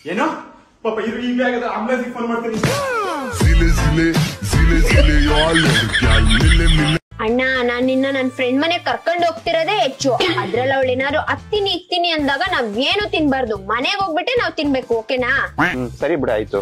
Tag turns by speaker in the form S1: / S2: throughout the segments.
S1: ಏನೋ ಪಾಪ ಇರು ಈಗ ಆಗದ ಆಂಬುಲೆನ್ಸ್ ಫೋನ್ ಮಾಡ್ತೀನಿ
S2: Zile, zile, zile, zile, eu alerg, iar mile, mile
S3: ಅಣ್ಣ ನಾನ್ ನಿನ್ನ ನನ್ ಫ್ರೆಂಡ್ ಮನೆ ಕರ್ಕೊಂಡ್ ಹೋಗ್ತಿರೋದೇ ಹೆಚ್ಚು ಅದ್ರಲ್ಲಿ ಅವಳು ಏನಾದ್ರು ಹತ್ತೀನಿ ಇಕ್ತೀನಿ ಅಂದಾಗ ನಾವ್ ಏನು ತಿನ್ಬಾರ್ದು ಮನೆಗ್ ಹೋಗ್ಬಿಟ್ಟೆ ನಾವ್ ತಿನ್ಬೇಕು ಓಕೆನಾ
S4: ಹ್ಮ್ ಸರಿ ಬಿಡು ಆಯ್ತು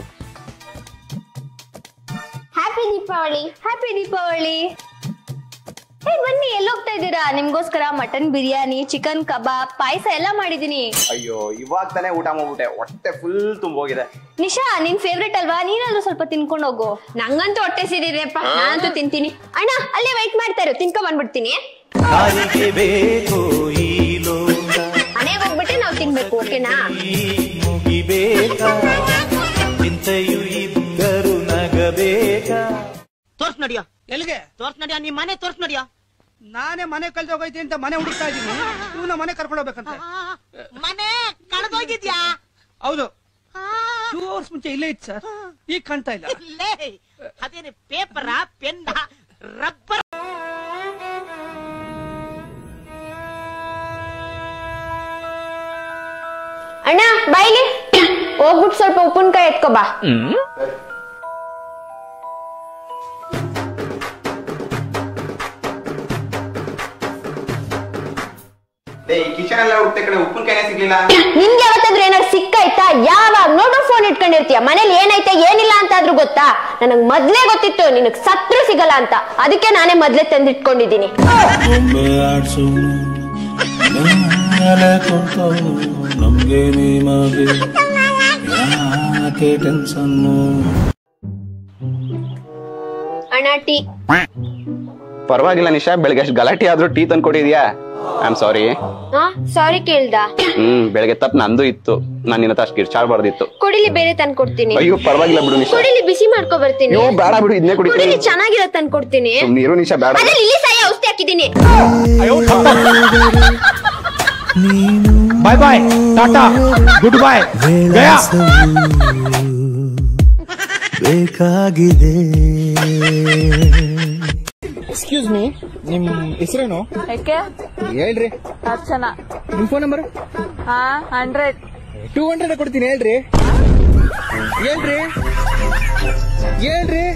S3: ಹ್ಯಾಪಿ ದೀಪಾವಳಿ ಹ್ಯಾಪಿ ದೀಪಾವಳಿ ಹೇ ಬನ್ನಿ ಎಲ್ಲೋಗ್ತಾ ಇದ್ದೀರಾ ನಿಮ್ಗೋಸ್ಕರ ಮಟನ್ ಬಿರಿಯಾನಿ ಚಿಕನ್ ಕಬಾಬ್ ಪಾಯಸ ಎಲ್ಲ ಮಾಡಿದೀನಿ
S4: ಅಯ್ಯೋ ಇವಾಗ ತಾನೇ ಊಟ ಮಾಡ್ಬಿಟ್ಟೆ ಹೊಟ್ಟೆ ಫುಲ್ ತುಂಬೋಗಿದೆ
S3: ನಿಶಾ ನಿನ್ ಫೇವ್ರೆಟ್ ಅಲ್ವಾ ನೀನಾದ್ರೂ ಸ್ವಲ್ಪ ತಿನ್ಕೊಂಡು ಹೋಗು ನಂಗಂತೂ ಹೊಟ್ಟೆ ಸಿಡಿದೆಪ್ಪ ನಾನಂತೂ ತಿಂತೀನಿ ಅಣ್ಣ ಅಲ್ಲೇ ವೈಟ್ ಮಾಡ್ತಾ ಇರು ತಿನ್ಕೊ ಬಂದ್ಬಿಡ್ತೀನಿ
S5: ಕಾಲಿಗೆ ಬೇಕು ಈ ಲೋಕ
S3: ಮನೆಗೆ ಹೋಗ್ಬಿಟ್ಟೆ ನಾವ್ ತಿನ್ಬೇಕು ಓಕೆನಾ
S5: ಮುಗಿಬೇಕಾ ಚಿಂತೆಯು ಇದ್ದರು ನಗಬೇಕಾ
S6: ತೋರ್ಸ್ ನಡಿಯೋ
S7: ಎಲ್ಲಿಗೆ
S6: ತೋರ್ಸ್ ನಡಿಯೋ ನಿಮ್ ಮನೆ ತೋರ್ಸ್ ನಡಿಯೋ
S7: ನಾನೇ ಮನೆ ಕಳ್ದು ಹೋಗೈತಿ ಅಂತ ಮನೆ ಹುಡುಕ್ತಾ ಇದ್ದೀನಿ ಇವನ ಮನೆ ಕರ್ಕೊಂಡು ಹೋಗ್ಬೇಕಂತೆ
S6: ಮನೆ ಕಳೆದೋಗಿದ್ಯಾ
S7: ಹೌದು ಟೂ ಅವರ್ಸ್ ಮುಂಚೆ ಇಲ್ಲೇ ಇತ್ತು ಸರ್ ಈಗ ಕಾಣ್ತಾ ಇಲ್ಲ
S6: ಲೇ ಅದೇನು ಪೇಪರ ಪೆನ್ನ ರಬ್ಬರ್
S3: ಅಣ್ಣ ಬಾಯ್ಲಿ ಹೋಗ್ಬಿಟ್ಟು ಸ್ವಲ್ಪ ಉಪ್ಪಿನಕಾಯಿ ಎತ್ಕೊ ಬಾ
S4: ಏ ಕಿಚನ್ ಎಲ್ಲ ಹುಟ್ಟೆ ಕಡೆ ಉಪ್ಪಿನಕಾಯಿನೇ ಸಿಗ್ಲಿಲ್ಲ
S3: ನಿನ್ಗೆ ಯಾವತ್ತಾದ್ರೂ ಏನಾದ್ರು ಸಿಕ್ಕಾಯ್ತಾ ಯಾವಾಗ ನೋಡು ಫೋನ್ ಇಟ್ಕೊಂಡಿರ್ತೀಯ ಮನೇಲಿ ಏನೈತೆ ಏನಿಲ್ಲ ಅಂತ ಆದ್ರೂ ಗೊತ್ತಾ ನನಗ್ ಮೊದ್ಲೇ ಗೊತ್ತಿತ್ತು ನಿನಗ್ ಸತ್ರು ಸಿಗಲ್ಲ ಅಂತ ಅದಕ್ಕೆ ನಾನೇ ಮೊದ್ಲೇ ತಂದಿಟ್ಕೊಂಡಿದ್ದೀನಿ
S5: ಒಮ್ಮೆ ಆಡ್ಸೋನು ಮೇಲೆ ಕುಂತವನು ನಮ್ಗೆ ನಿಮಗೆ ಯಾಕೆ ಟೆನ್ಸನ್ನು
S3: ಅಣ್ಣ ಟೀ
S4: ಪರವಾಗಿಲ್ಲ ನಿಶಾ ಬೆಳಗ್ಗೆ ಅಷ್ಟು ಗಲಾಟೆ ಆದ್ರೂ ಟೀ ತಂದ್ಕೊಟ್ಟಿದ್ಯಾ ಐ ಆಮ್ ಸಾರಿ
S3: ಹಾ ಸಾರಿ ಕೇಳ್ದ
S4: ಹ್ಮ್ ಬೆಳಗ್ಗೆ ತಪ್ಪು ನಂದು ಇತ್ತು ನಾನು ನಿನ್ನ ಹತ್ರ ಅಷ್ಟು ಕಿರ್ಚಾಡ್ಬಾರ್ದಿತ್ತು
S3: ಕುಡಿಲಿ ಬೇರೆ ತಂದ್ಕೊಡ್ತೀನಿ
S4: ಅಯ್ಯೋ ಪರವಾಗಿಲ್ಲ ಬಿಡು ನಿಶಾ
S3: ಕುಡಿಲಿ ಬಿಸಿ ಮಾಡ್ಕೊ ಬರ್ತೀನಿ
S4: ಅಯ್ಯೋ ಬೇಡ ಬಿಡು ಇದನ್ನೇ
S3: ಕುಡಿಲಿ
S4: ಕುಡಿತೀನಿ
S3: ಚೆನ್ನಾಗಿರೋ ತಂದ್ಕೊಡ್ತೀನಿ
S4: ನೀರು ನಿಶಾ ಬೇಡ
S3: ಅದ್ರಲ್ಲಿ ಇಲ್ಲಿ ಸಾಯ ಔಷಧಿ ಹಾಕಿದ್ದೀನಿ
S7: bye bye tata good bye ಗಯಾ
S5: ಬೇಕಾಗಿದೆ
S1: ಎಕ್ಸ್ಕ್ಯೂಸ್ ಮೀ ನಿಮ್ ಹೆಸರೇನು
S8: ಯಾಕೆ
S1: ಹೇಳ್ರಿ
S8: ಅರ್ಚನಾ
S1: ನಿಮ್ ಫೋನ್ ನಂಬರ್
S8: ಹಾ ಹಂಡ್ರೆಡ್
S1: ಟೂ ಹಂಡ್ರೆಡ್ ಕೊಡ್ತೀನಿ ಹೇಳ್ರಿ ಹೇಳ್ರಿ ಹೇಳ್ರಿ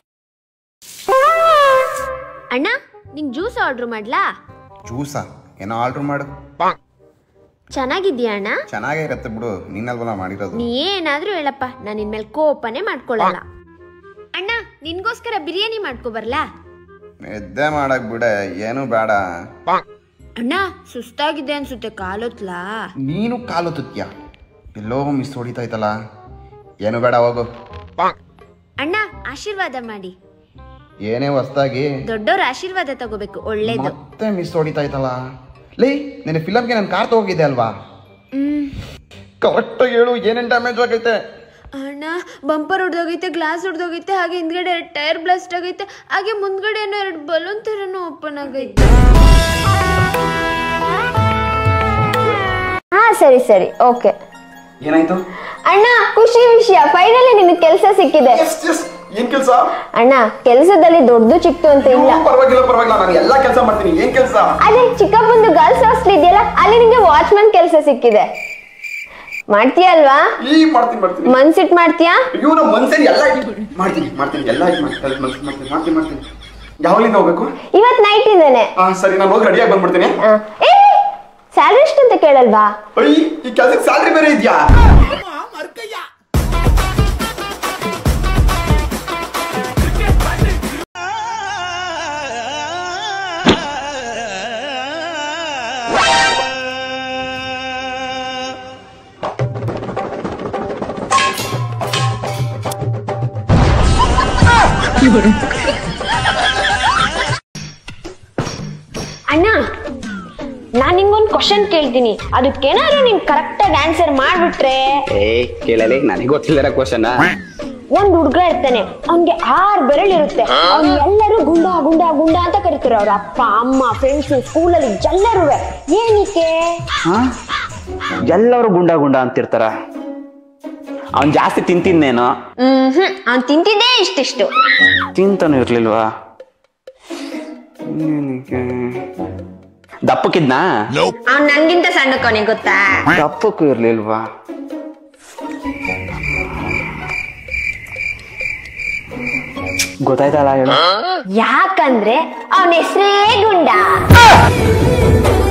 S3: ಅಣ್ಣ ನಿಂಗ್ ಜ್ಯೂಸ್ ಆರ್ಡರ್ ಮಾಡ್ಲಾ
S4: ಜ್ಯೂಸಾ ಏನೋ ಆರ್ಡರ್ ಮಾಡು
S3: ಚೆನ್ನಾಗಿದ್ಯಾ ಅಣ್ಣ
S4: ಚೆನ್ನಾಗೇ ಇರತ್ತೆ ಬಿಡು ನಿನ್ನಲ್ವಲ್ಲ ಮಾಡಿರೋದು
S3: ನೀ ಏನಾದ್ರೂ ಹೇಳಪ್ಪ ನಾನು ನಿನ್ಮೇಲೆ ಕೋಪನೇ ಮಾಡ್ಕೊಳಲ್ಲ ಅಣ್ಣ ನಿನ್ಗೋಸ್ಕರ ಬಿರಿಯಾನಿ ಮಾಡ್ಕೊ ಬರ್ಲಾ
S4: ನಿದ್ದೆ ಮಾಡಕ್ ಬಿಡೆ ಏನು ಬೇಡ
S3: ಅಣ್ಣ ಸುಸ್ತಾಗಿದೆ ಅನ್ಸುತ್ತೆ ಕಾಲೊತ್ಲಾ
S4: ನೀನು ಕಾಲು ತುತ್ಯ ಎಲ್ಲೋ ಮಿಸ್ ಹೊಡಿತಾಯ್ತಲ್ಲ ಏನು ಬೇಡ ಹೋಗು
S3: ಅಣ್ಣ ಆಶೀರ್ವಾದ ಮಾಡಿ
S4: ಏನೇ ಹೊಸ್ದಾಗಿ
S3: ದೊಡ್ಡವ್ರ ಆಶೀರ್ವಾದ ತಗೋಬೇಕು ಒಳ್ಳೇದು
S4: ಮತ್ತೆ ಮಿಸ್ ಹೊಡಿತಾಯ್ತಲ್ಲ ಲೇ ನಿನ್ನ ಫಿಲಮ್ಗೆ ನಾನು ಕಾರ್ ತಗೋಗಿದ್ದೆ ಅಲ್ವಾ
S3: ಹ್ಮ್
S4: ಕರೆಕ್ಟಾಗಿ ಹೇಳು ಏನೇನು ಡ್ಯಾಮೇಜ್ ಆಗೈತೆ
S3: ಅಣ್ಣ ಬಂಪರ್ ಹೊಡೆದೋಗೈತೆ ಗ್ಲಾಸ್ ಹೊಡೆದೋಗೈತೆ ಹಾಗೆ ಹಿಂದ್ಗಡೆ ಎರಡು ಟೈರ್ ಬ್ಲಾಸ್ಟ್ ಆಗೈತೆ ಹಾಗೆ ಮುಂದ್ಗಡೆ ಏನೋ ಎರಡು ಬಲೂನ್ ಥರನೂ ಓಪನ್ ಆಗೈತೆ ಹಾ ಸರಿ ಸರಿ ಓಕೆ
S4: ಏನಾಯ್ತು
S3: ಅಣ್ಣ ಖುಷಿ ವಿಷಯ ಫೈನಲಿ ನಿನಗೆ ಕೆಲಸ ಸಿಕ್ಕಿದೆ
S4: ಏನ್ ಕೆಲಸ
S3: ಅಣ್ಣ ಕೆಲಸದಲ್ಲಿ ದೊಡ್ಡದು ಚಿಕ್ತು ಅಂತ ಇಲ್ಲ
S4: ಪರವಾಗಿಲ್ಲ ಪರವಾಗಿಲ್ಲ ನಾನು ಎಲ್ಲಾ ಕೆಲಸ ಮಾಡ್ತೀನಿ ಏನ್ ಕೆಲಸ
S3: ಅದೇ ಚಿಕ್ಕಪ್ಪಂದು ಗರ್ಲ್ಸ್ ಹಾಸ್ಟೆಲ್ ಇದೆಯಲ್ಲ ಅಲ್ಲಿ ನಿಂಗೆ ವಾಚ್ಮನ್ ಕೆಲಸ ಸಿಕ್ಕಿದೆ ಮಾಡ್ತೀಯ ಅಲ್ವಾ
S4: ಈ ಮಾಡ್ತೀನಿ ಮಾಡ್ತೀನಿ
S3: ಮನ್ಸಿಟ್ ಮಾಡ್ತೀಯಾ
S4: ಅಯ್ಯೋ ನಮ್ಮ ಮನ್ಸಲ್ಲಿ ಎಲ್ಲ ಇಟ್ಟು- ಮಾಡ್ತೀನಿ ಮಾಡ್ತೀನಿ ಎಲ್ಲ ಇಟ್ಟು ಮಾಡ್ತೀನಿ ಮಾಡ್ತೀನಿ ಮಾಡ್ತೀನಿ ಮಾಡ್ತೀನಿ ಯಾವಾಗಲಿಂದ ಹೋಗ್ಬೇಕು
S3: ಇವತ್ ನೈಟ್ ಇದ್ದೇನೆ
S4: ಹಾ ಸರಿ ನಾನು ಹೋಗಿ ರೆಡಿಯಾಗಿ ಬಂದ್ಬಿಡ್ತೀನಿ
S3: ಏ ಸ್ಯಾಲ್ರಿ ಎಷ್ಟು ಅಂತ ಕೇಳಲ್ವಾ
S4: ಅಯ್ಯ ಈ ಕೆಲಸಕ್ಕೆ ಸ್ಯಾಲ್ರಿ ಬೇರೆ ಇದೆಯಾ
S3: ಅಣ್ಣ ನಾನ್ ನಿಂಗೊಂದು ಕ್ವಶನ್ ಕೇಳ್ತೀನಿ ಅದಕ್ಕೇನಾದ್ರು ನೀನ್ ಕರೆಕ್ಟ್ ಆಗಿ ಆನ್ಸರ್ ಮಾಡ್ಬಿಟ್ರೆ
S4: ಏ ಕೇಳಲಿ ನನಗೆ ಗೊತ್ತಿಲ್ಲರ ಕ್ವಶನ್
S3: ಒಂದ್ ಹುಡ್ಗ ಇರ್ತಾನೆ ಅವ್ನ್ಗೆ ಆರ್ ಬೆರಳು ಇರುತ್ತೆ ಅವ್ನ್ ಎಲ್ಲರೂ ಗುಂಡ ಗುಂಡ ಗುಂಡ ಅಂತ ಕರೀತಾರೆ ಅವ್ರ ಅಪ್ಪ ಅಮ್ಮ ಫ್ರೆಂಡ್ಸ್ ಸ್ಕೂಲಲ್ಲಿ ಎಲ್ಲರೂ ಏನಕ್ಕೆ
S4: ಎಲ್ಲರೂ ಗುಂಡ ಗುಂಡ ಅಂತಿರ್ತಾರ ಅವ್ನ್ ಜಾಸ್ತಿ ತಿಂತಿನ್ನೇನು
S3: ಹ್ಮ್ ಹ್ಮ್ ಅವ್ನ್ ತಿಂತಿದ್ದೇ ಇಷ್ಟಿಷ್ಟು
S4: ತಿಂತಾನು ಇರ್ಲಿಲ್ವಾ ಏನಕ್ಕೆ? ದಪ್ಪಕ್ಕಿದ್ನಾ
S3: ಅವ್ನ್ ನನ್ಗಿಂತ ಸಣ್ಣಕ್ಕವನಿಗೆ ಗೊತ್ತಾ
S4: ದಪ್ಪಕ್ಕೂ ಇರ್ಲಿಲ್ವಾ ಗೊತ್ತಾಯ್ತಲ್ಲ ಹೇಳು
S3: ಯಾಕಂದ್ರೆ ಅವನ ಹೆಸರೇ ಗುಂಡ